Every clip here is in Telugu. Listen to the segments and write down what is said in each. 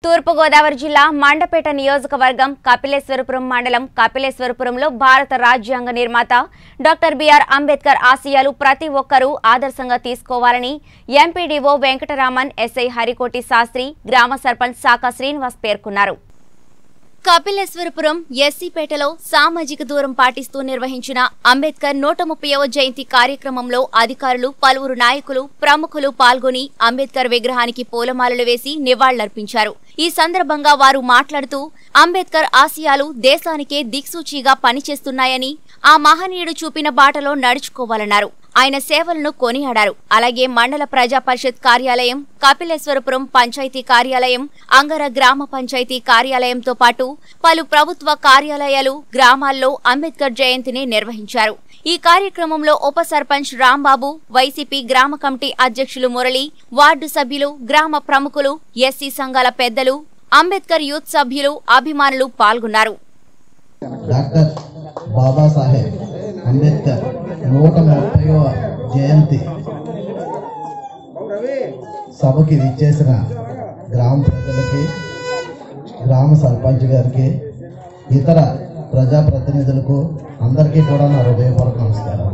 తూర్పుగోదావరి జిల్లా మండపేట నియోజకవర్గం కపిలేశ్వరపురం మండలం కపిలేశ్వరపురంలో భారత రాజ్యాంగ నిర్మాత డాక్టర్ బిఆర్ అంబేద్కర్ ఆశయాలు ప్రతి ఒక్కరూ ఆదర్శంగా తీసుకోవాలని ఎంపీడీఓ వెంకటరామన్ ఎస్ఐ హరికోటి శాస్త్రి గ్రామ సర్పంచ్ శాఖ శ్రీనివాస్ పేర్కొన్నారు కపిలేశ్వరపురం ఎస్సీపేటలో సామాజిక దూరం పాటిస్తూ నిర్వహించిన అంబేద్కర్ నూట ముప్పైవ జయంతి కార్యక్రమంలో అధికారులు పలువురు నాయకులు ప్రముఖులు పాల్గొని అంబేద్కర్ విగ్రహానికి పూలమాలలు వేసి నివాళులర్పించారు ఈ సందర్భంగా వారు మాట్లాడుతూ అంబేద్కర్ ఆశయాలు దేశానికే దిక్సూచిగా పనిచేస్తున్నాయని ఆ మహనీయుడు చూపిన బాటలో నడుచుకోవాలన్నారు ఆయన సేవలను కొనియాడారు అలాగే మండల ప్రజా పరిషత్ కార్యాలయం కపిలేశ్వరపురం పంచాయతీ కార్యాలయం అంగర గ్రామ పంచాయతీ కార్యాలయంతో పాటు పలు ప్రభుత్వ కార్యాలయాలు గ్రామాల్లో అంబేద్కర్ జయంతిని నిర్వహించారు ఈ కార్యక్రమంలో ఉప సర్పంచ్ రాంబాబు వైసీపీ గ్రామ కమిటీ అధ్యక్షులు మురళి వార్డు సభ్యులు గ్రామ ప్రముఖులు ఎస్సీ సంఘాల పెద్దలు అంబేద్కర్ యూత్ సభ్యులు అభిమానులు పాల్గొన్నారు డాక్టర్ బాబాసాహెబ్ అంబేద్కర్ నూట ముప్పైవ జయంతి సభకి విచ్చేసిన గ్రామ ప్రజలకి గ్రామ సర్పంచ్ గారికి ఇతర ప్రజాప్రతినిధులకు అందరికీ కూడా నా హృదయపూర్వక నమస్కారం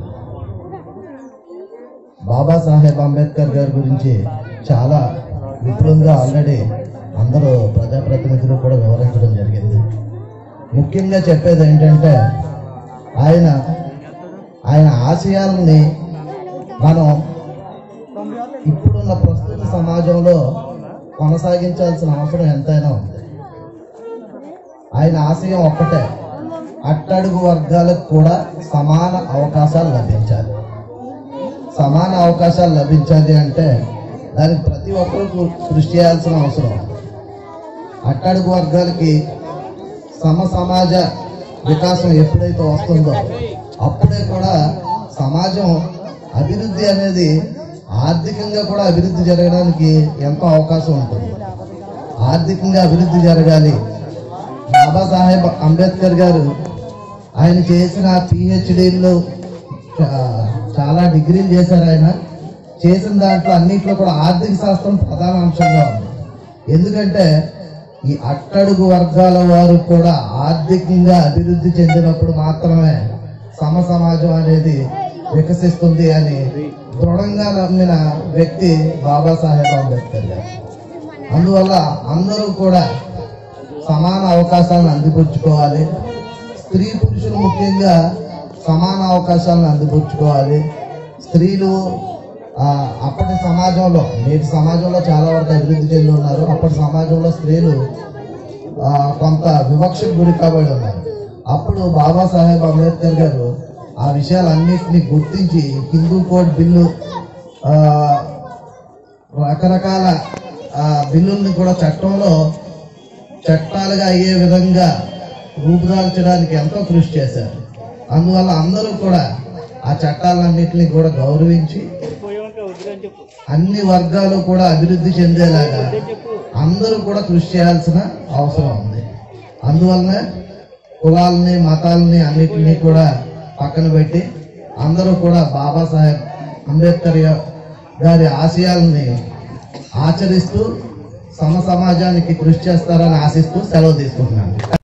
బాబాసాహెబ్ అంబేద్కర్ గారి గురించి చాలా విపులంగా ఆల్రెడీ అందరూ ప్రజాప్రతినిధులు కూడా వివరించడం జరిగింది ముఖ్యంగా చెప్పేది ఏంటంటే ఆయన ఆయన ఆశయాలని మనం ఇప్పుడున్న ప్రస్తుత సమాజంలో కొనసాగించాల్సిన అవసరం ఎంతైనా ఉంది ఆయన ఆశయం ఒక్కటే అట్టడుగు వర్గాలకు కూడా సమాన అవకాశాలు లభించాలి సమాన అవకాశాలు లభించాలి అంటే దానికి ప్రతి ఒక్కరూ కృ- కృషి చేయాల్సిన అవసరం ఉంది అట్టడుగు వర్గాలకి సమ సమాజ వికాసం ఎప్పుడైతే వస్తుందో అప్పుడే కూడా సమాజం అభివృద్ధి అనేది ఆర్థికంగా కూడా అభివృద్ధి జరగడానికి ఎంతో అవకాశం ఉంటుంది ఆర్థికంగా అభివృద్ధి జరగాలి బాబాసాహెబ్ అంబేద్కర్ గారు ఆయన చేసిన పిహెచ్డీలు చాలా డిగ్రీలు చేశారు ఆయన చేసిన దాంట్లో అన్నింటిలో కూడా ఆర్థిక శాస్త్రం ప్రధాన అంశంగా ఉంది ఎందుకంటే ఈ అట్టడుగు వర్గాల వారు కూడా ఆర్థికంగా అభివృద్ధి చెందినప్పుడు మాత్రమే సమ సమాజం అనేది వికసిస్తుంది అని దృఢంగా నమ్మిన వ్యక్తి బాబాసాహెబ్ అంబేద్కర్ గారు అందువల్ల అందరూ కూడా సమాన అవకాశాలను అందిపుచ్చుకోవాలి స్త్రీ పురుషులు ముఖ్యంగా సమాన అవకాశాలను అందిపుచ్చుకోవాలి స్త్రీలు ఆ, అప్పటి సమాజంలో నేటి సమాజంలో చాలా వరకు అభివృద్ధి చెంది ఉన్నారు అప్పటి సమాజంలో స్త్రీలు ఆ, కొంత వివక్షకు గురి కాబడి ఉన్నారు అప్పుడు బాబాసాహెబ్ అంబేద్కర్ గారు ఆ విషయాలన్నింటినీ గుర్తించి హిందూ కోడ్ బిల్లు ఆ, రకరకాల ఆ, బిల్లుల్ని కూడా చట్టంలో చట్టాలుగా అయ్యే విధంగా రూపుదాల్చడానికి ఎంతో కృషి చేశారు అందువల్ల అందరూ కూడా ఆ చట్టాలన్నింటినీ కూడా గౌరవించి అన్ని వర్గాలు కూడా అభివృద్ధి చెందేలాగా అందరూ కూడా కృషి చేయాల్సిన అవసరం ఉంది అందువల్లనే కులాలని మతాలని అన్నిటినీ కూడా పక్కన పెట్టి అందరూ కూడా బాబాసాహెబ్ అంబేద్కర్ య- గారి ఆశయాలని ఆచరిస్తూ సమ సమాజానికి కృషి చేస్తారని ఆశిస్తూ సెలవు తీసుకుంటున్నాను